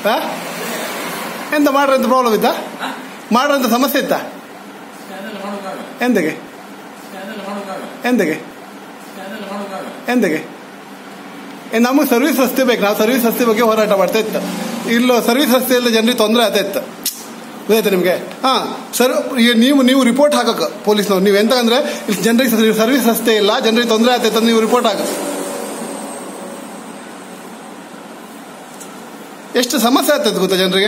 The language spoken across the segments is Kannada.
ಹಾ ಎಂತ ಮಾಡ್ರೆ ಅಂತ ಪ್ರಾಬ್ಲಮ್ ಇತ್ತಾ ಮಾಡ್ರೆ ಅಂತ ಸಮಸ್ಯೆ ಇತ್ತಾ ಎಂತಗೆ ಎಂತಗೆ ಎಂತಗೆ ಏ, ನಮಗೆ ಸರ್ವಿಸ್ ರಸ್ತೆ ಬೇಕು ನಾವು ಸರ್ವಿಸ್ ರಸ್ತೆ ಬಗ್ಗೆ ಹೋರಾಟ ಮಾಡ್ತಾ ಇತ್ತು ಇಲ್ಲೋ ಸರ್ವಿಸ್ ರಸ್ತೆಯಲ್ಲಿ ಜನರಿಗೆ ತೊಂದರೆ ಆಗ್ತಾ ಇತ್ತು ಗೊತ್ತಾಯ್ತಾ ನಿಮಗೆ ಹಾ ಸರ್ ಈಗ ನೀವು ನೀವು ರಿಪೋರ್ಟ್ ಹಾಕಕ್ಕೆ ಪೊಲೀಸ್ನವ್ರು ನೀವು ಎಂತ ಅಂದ್ರೆ ಇಲ್ಲಿ ಜನರಿಗೆ ಸರ್ವಿಸ್ ರಸ್ತೆ ಇಲ್ಲ ಜನರಿಗೆ ತೊಂದರೆ ಆಗ್ತೈತೆ ಅಂತ ನೀವು ರಿಪೋರ್ಟ್ ಹಾಕ ಎಷ್ಟು ಸಮಸ್ಯೆ ಆಗ್ತೈತೆ ಗೊತ್ತಾ ಜನರಿಗೆ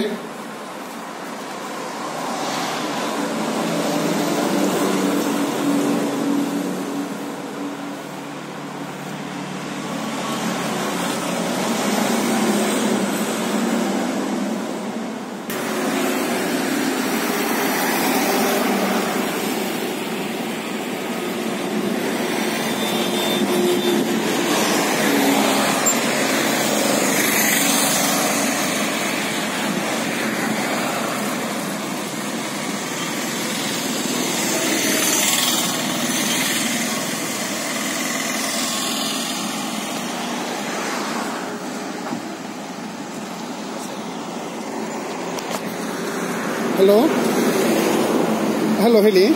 ಹಲೋ ಹಲೋ ಹೇಳಿ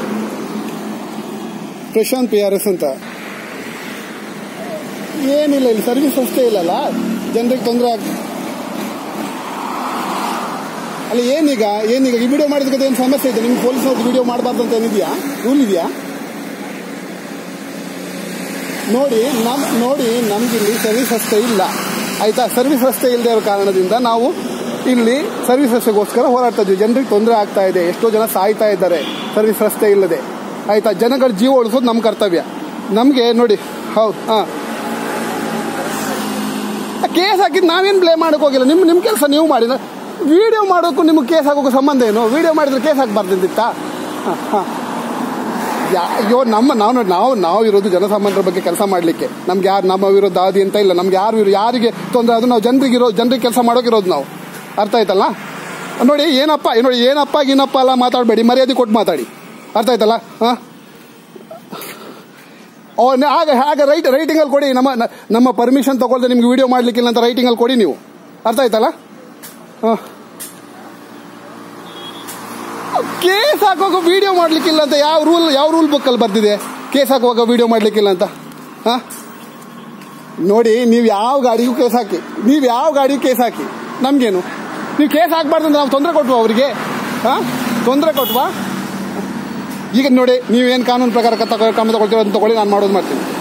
ಪ್ರಶಾಂತ್ ಪಿ ಆರ್ ಎಸ್ ಅಂತ ಏನಿಲ್ಲ ಇಲ್ಲಿ ಸರ್ವಿಸ್ ಅಷ್ಟೇ ಇಲ್ಲಲ್ಲ ಜನರಿಗೆ ತೊಂದರೆ ಆಗ ಅಲ್ಲ ಏನೀಗ ಏನೀಗ ಈ ವಿಡಿಯೋ ಮಾಡಿದಕ್ಕೆ ಏನು ಸಮಸ್ಯೆ ಇದೆ ನಿಮ್ಗೆ ಪೊಲೀಸ್ನವ್ರು ವಿಡಿಯೋ ಮಾಡಬಾರ್ದು ಅಂತ ಏನಿದೆಯಾ ರೂಲ್ ಇದೆಯಾ ನೋಡಿ ನಮ್ ನೋಡಿ ನಮ್ಗಿಲ್ಲಿ ಸರ್ವಿಸ್ ರಸ್ತೆ ಇಲ್ಲ ಆಯ್ತಾ ಸರ್ವಿಸ್ ರಸ್ತೆ ಇಲ್ಲದೆ ಇರೋ ಕಾರಣದಿಂದ ನಾವು ಇಲ್ಲಿ ಸರ್ವಿಸ್ ರಸ್ತೆಗೋಸ್ಕರ ಹೋರಾಡ್ತಾ ಇದ್ವಿ ಜನರಿಗೆ ತೊಂದರೆ ಆಗ್ತಾ ಇದೆ ಎಷ್ಟೋ ಜನ ಸಾಯ್ತಾ ಇದ್ದಾರೆ ಸರ್ವಿಸ್ ರಸ್ತೆ ಇಲ್ಲದೆ ಆಯ್ತಾ ಜನಗಳ ಜೀವ ಉಳಿಸೋದು ನಮ್ಮ ಕರ್ತವ್ಯ ನಮಗೆ ನೋಡಿ ಹೌದು ಹಾಂ ಕೇಸ್ ಹಾಕಿದ್ದು ನಾವೇನು ಬ್ಲೇಮ್ ಮಾಡೋಕೆ ಹೋಗಿಲ್ಲ ನಿಮ್ಮ ನಿಮ್ಮ ಕೆಲಸ ನೀವು ಮಾಡಿ ವಿಡಿಯೋ ಮಾಡೋಕ್ಕೂ ನಿಮ್ಗೆ ಕೇಸ್ ಹಾಕೋಕೆ ಸಂಬಂಧ ಏನು ವಿಡಿಯೋ ಮಾಡಿದ್ರೆ ಕೇಸ್ ಹಾಕಬಾರ್ದಿತ್ತಾ ಹಾಂ ಹಾಂ ಯಾ- ಅಯ್ಯೋ ನಮ್ಮ ನಾವು ನೋಡಿ ನಾವು ನಾವು ಇರೋದು ಜನಸಾಮಾನ್ಯರ ಬಗ್ಗೆ ಕೆಲಸ ಮಾಡಲಿಕ್ಕೆ ನಮ್ಗೆ ಯಾರು ನಮ್ಮ ವಿರುದ್ಧ ಆದಿ ಅಂತ ಇಲ್ಲ ನಮ್ಗೆ ಯಾರು ವಿರು- ಯಾರಿಗೆ ತೊಂದರೆ ಅದು ನಾವು ಜನರಿಗೆ ಇರೋ ಜನರಿಗೆ ಕೆಲಸ ಮಾಡೋಕಿರೋದು ನಾವು ಅರ್ಥ ಆಯ್ತಲ್ಲ ನೋಡಿ ಏನಪ್ಪ ಏ ನೋಡಿ ಏನಪ್ಪ ಏನಪ್ಪ ಎಲ್ಲ ಮಾತಾಡಬೇಡಿ ಮರ್ಯಾದೆ ಕೊಟ್ಟು ಮಾತಾಡಿ ಅರ್ಥ ಆಯ್ತಲ್ಲ ಹಾಂ ಓ ನ- ಹಾಗೆ ಹಾಗೆ ರೈಟ್ ರೈಟಿಂಗಲ್ಲಿ ಕೊಡಿ ನಮ್ಮ ನ- ನಮ್ಮ ಪರ್ಮಿಷನ್ ತಗೊಳ್ದೆ ನಿಮ್ಗೆ ವಿಡಿಯೋ ಮಾಡ್ಲಿಕ್ಕಿಲ್ಲ ಅಂತ ರೈಟಿಂಗಲ್ಲಿ ಕೊಡಿ ನೀವು ಅರ್ಥ ಆಯ್ತಲ್ಲ ಹಾಂ ಕೇಸ್ ಹಾಕುವಾಗ ವಿಡಿಯೋ ಮಾಡ್ಲಿಕ್ಕಿಲ್ಲ ಅಂತ ಯಾವ ರೂಲ್ ಯಾವ ರೂಲ್ ಬುಕ್ಕಲ್ಲಿ ಬರ್ದಿದೆ ಕೇಸ್ ಹಾಕುವಾಗ ವಿಡಿಯೋ ಮಾಡ್ಲಿಕ್ಕಿಲ್ಲ ಅಂತ ಹಾ ನೋಡಿ ನೀವು ಯಾವ ಗಾಡಿಗೂ ಕೇಸ್ ಹಾಕಿ ನೀವು ಯಾವ ಗಾಡಿಗೂ ಕೇಸ್ ಹಾಕಿ ನಮ್ಗೇನು ನೀವು ಕೇಸ್ ಹಾಕ್ಬಾರ್ದು ಅಂತ ನಾವು ತೊಂದರೆ ಕೊಟ್ವಾ ಅವರಿಗೆ ಹಾ ತೊಂದರೆ ಕೊಟ್ವಾ ಈಗ ನೋಡಿ ನೀವೇನು ಕಾನೂನು ಪ್ರಕಾರ ಕ್ರಮ ತಗೊಳ್ತೀರೋ ಅಂತ ತಗೊಳ್ಳಿ ನಾನು ಮಾಡೋದು ಮಾಡ್ತೀನಿ